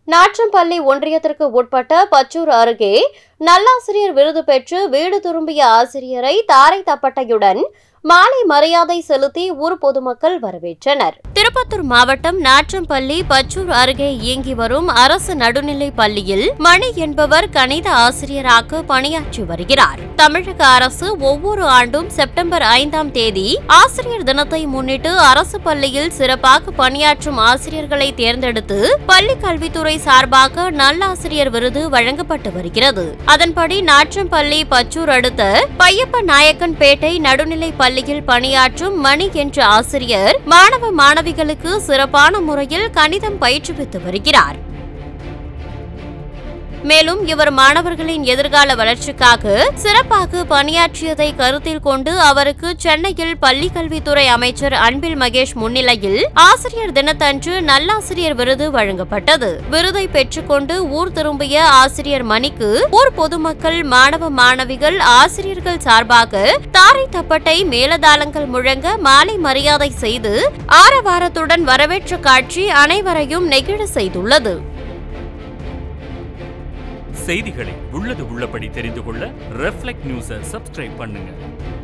நாற்றம்பள்ளி ஒன்றியத்திற்கு உட்பட்ட பச்சூர் அருகே நல்லாசிரியர் விருது பெற்று வீடு திரும்பிய ஆசிரியரை தாரை தப்பட்டையுடன் மாலை மரியாதை செலுத்தி ஊர் பொதுமக்கள் வரவேற்றனர் திருப்பத்தூர் மாவட்டம் நாற்றம்பள்ளி பச்சூர் அருகே இயங்கி வரும் அரசு நடுநிலைப் பள்ளியில் மணி என்பவர் கணித ஆசிரியராக பணியாற்றி வருகிறார் தமிழக அரசு ஒவ்வொரு ஆண்டும் செப்டம்பர் ஐந்தாம் தேதி ஆசிரியர் தினத்தை முன்னிட்டு அரசு பள்ளியில் சிறப்பாக பணியாற்றும் ஆசிரியர்களை தேர்ந்தெடுத்து பள்ளி கல்வித்துறை சார்பாக நல்லாசிரியர் விருது வழங்கப்பட்டு வருகிறது அதன்படி நாற்றம்பள்ளி பச்சூர் அடுத்த பையப்ப நாயக்கன் பேட்டை நடுநிலைப் பள்ளியில் பணியாற்றும் மணி என்ற ஆசிரியர் மாணவ மாணவிகளுக்கு சிறப்பான முறையில் கணிதம் பயிற்றுவித்து வருகிறார் மேலும் இவர் மாணவர்களின் எதிர்கால வளர்ச்சிக்காக சிறப்பாக பணியாற்றியதை கருத்தில் கொண்டு அவருக்கு சென்னையில் பள்ளி கல்வித்துறை அமைச்சர் அன்பில் மகேஷ் முன்னிலையில் ஆசிரியர் தினத்தன்று நல்லாசிரியர் விருது வழங்கப்பட்டது விருதை பெற்றுக்கொண்டு ஊர் திரும்பிய ஆசிரியர் மணிக்கு ஊர் பொதுமக்கள் மாணவ மாணவிகள் ஆசிரியர்கள் சார்பாக தாரை தப்பட்டை மேலதாளங்கள் முழங்க மாலை மரியாதை செய்து ஆரவாரத்துடன் வரவேற்ற காட்சி அனைவரையும் நெகிழ செய்துள்ளது செய்திகளை உள்ளது உள்ளபடி தெரிந்து கொள்ள ரெஃப்ளெக்ட் நியூஸை சப்ஸ்கிரைப் பண்ணுங்க